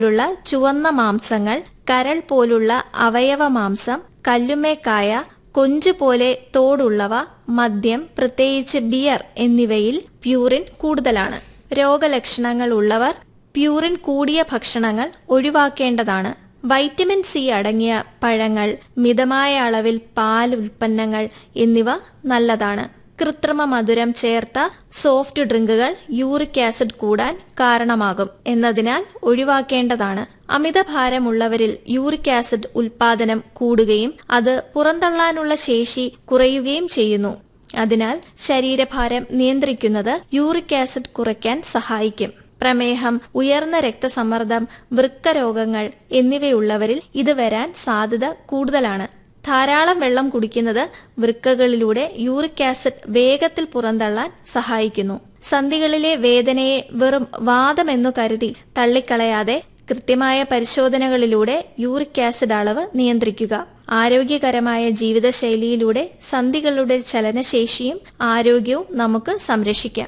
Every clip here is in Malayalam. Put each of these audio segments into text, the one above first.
ുള്ള ചുവന്ന മാംസങ്ങൾ കരൾ പോലുള്ള അവയവ മാംസം കല്ലുമേക്കായ കൊഞ്ച് പോലെ തോടുള്ളവ മദ്യം പ്രത്യേകിച്ച് ബിയർ എന്നിവയിൽ പ്യൂറിൻ കൂടുതലാണ് രോഗലക്ഷണങ്ങൾ ഉള്ളവർ പ്യൂറിൻ കൂടിയ ഭക്ഷണങ്ങൾ ഒഴിവാക്കേണ്ടതാണ് വൈറ്റമിൻ സി അടങ്ങിയ പഴങ്ങൾ മിതമായ അളവിൽ പാൽ ഉൽപ്പന്നങ്ങൾ എന്നിവ നല്ലതാണ് കൃത്രിമ മധുരം ചേർത്ത സോഫ്റ്റ് ഡ്രിങ്കുകൾ യൂറിക് ആസിഡ് കൂടാൻ കാരണമാകും എന്നതിനാൽ ഒഴിവാക്കേണ്ടതാണ് അമിതഭാരമുള്ളവരിൽ യൂറിക് ആസിഡ് ഉൽപാദനം കൂടുകയും അത് പുറന്തള്ളാനുള്ള ശേഷി കുറയുകയും ചെയ്യുന്നു അതിനാൽ ശരീരഭാരം നിയന്ത്രിക്കുന്നത് യൂറിക് ആസിഡ് കുറയ്ക്കാൻ സഹായിക്കും പ്രമേഹം ഉയർന്ന രക്തസമ്മർദ്ദം വൃക്ക രോഗങ്ങൾ എന്നിവയുള്ളവരിൽ ഇത് വരാൻ സാധ്യത കൂടുതലാണ് ധാരാളം വെള്ളം കുടിക്കുന്നത് വൃക്കകളിലൂടെ യൂറിക് ആസിഡ് വേഗത്തിൽ പുറന്തള്ളാൻ സഹായിക്കുന്നു സന്ധികളിലെ വേദനയെ വെറും വാദമെന്നു കരുതി തള്ളിക്കളയാതെ കൃത്യമായ പരിശോധനകളിലൂടെ യൂറിക് ആസിഡ് അളവ് നിയന്ത്രിക്കുക ആരോഗ്യകരമായ ജീവിതശൈലിയിലൂടെ സന്ധികളുടെ ചലനശേഷിയും ആരോഗ്യവും നമുക്ക് സംരക്ഷിക്കാം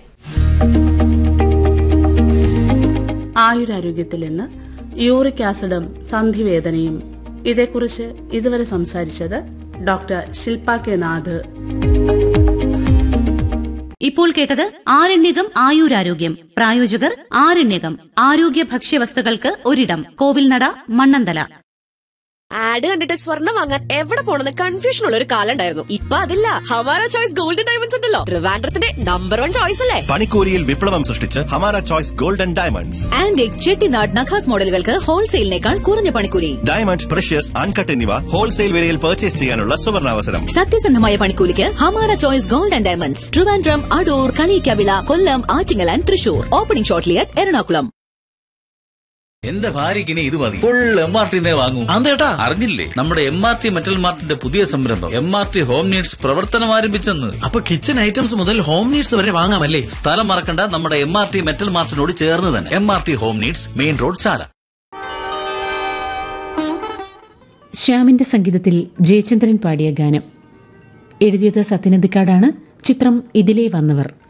ആയുരാരോഗ്യത്തിൽ നിന്ന് യൂറിക് ആസിഡും സന്ധിവേദനയും ഇതേക്കുറിച്ച് ഇതുവരെ സംസാരിച്ചത് ഡോക്ടർ ശില്പ കെ നാഥ് ഇപ്പോൾ കേട്ടത് ആരണ്യകം ആയുരാരോഗ്യം പ്രായോജകർ ആരണ്യകം ആരോഗ്യ ഭക്ഷ്യവസ്തുക്കൾക്ക് ഒരിടം കോവിൽനട മണ്ണന്തല ആഡ് കണ്ടിട്ട് സ്വർണ്ണം വാങ്ങാൻ എവിടെ പോണെന്ന് കൺഫ്യൂഷൻ ഉള്ള ഒരു കാലം ഉണ്ടായിരുന്നു ഇപ്പൊ അതില്ല ഹമാര ചോയ്സ് ഗോൾഡൻ ഡയമണ്ട്സ് ഉണ്ടല്ലോ ട്രിവാൻഡ്രത്തിന്റെ നമ്പർ വൺ ചോയ്സ് അല്ലേ പണിക്കൂലിയിൽ വിപ്ലവം സൃഷ്ടിച്ച് Hamara choice gold and diamonds antique Chettinad Nakhas മോഡലുകൾക്ക് ഹോൾസെയിലിനേക്കാൾ കുറഞ്ഞ പണിക്കൂലി ഡയമണ്ട് പ്രഷ്യസ് അൺകട്ട് എന്നിവ ഹോൾസെയിൽ വിലയിൽ പർച്ചേസ് ചെയ്യാനുള്ള സുവർണാവസരം സത്യസന്ധമായ പണിക്കൂലിക്ക് Hamara choice gold and diamonds Trivandrum Adoor Kaliyakkavilai Kollam Attingal and Thrissur opening shortly at Ernakulam എന്റെ ഭാര്യക്ക് ഇനി ഇത് മതി ഫുൾ എം ആർ ടി വാങ്ങും അതേട്ടാ അറിഞ്ഞില്ലേ നമ്മുടെ എം ആർ ടി മെറ്റൽ മാർട്ടിന്റെ പുതിയ സംരംഭം M R T home needs പ്രവർത്തനം ആരംഭിച്ചെന്ന് അപ്പൊ കിച്ചൺ ഐറ്റംസ് മുതൽ ഹോം നീഡ്സ് വരെ വാങ്ങാമല്ലേ സ്ഥലം മറക്കണ്ട നമ്മുടെ എം ആർ ടി മെറ്റൽ മാർട്ടിനോട് ചേർന്ന് തന്നെ M R T home needs main road Chala ശ്യാമിന്റെ സംഗീതത്തിൽ ജയചന്ദ്രൻ പാടിയ ഗാനം എഴുതിയത് സത്യനന്ദിക്കാടാണ് ചിത്രം ഇതിലേ വന്നവർ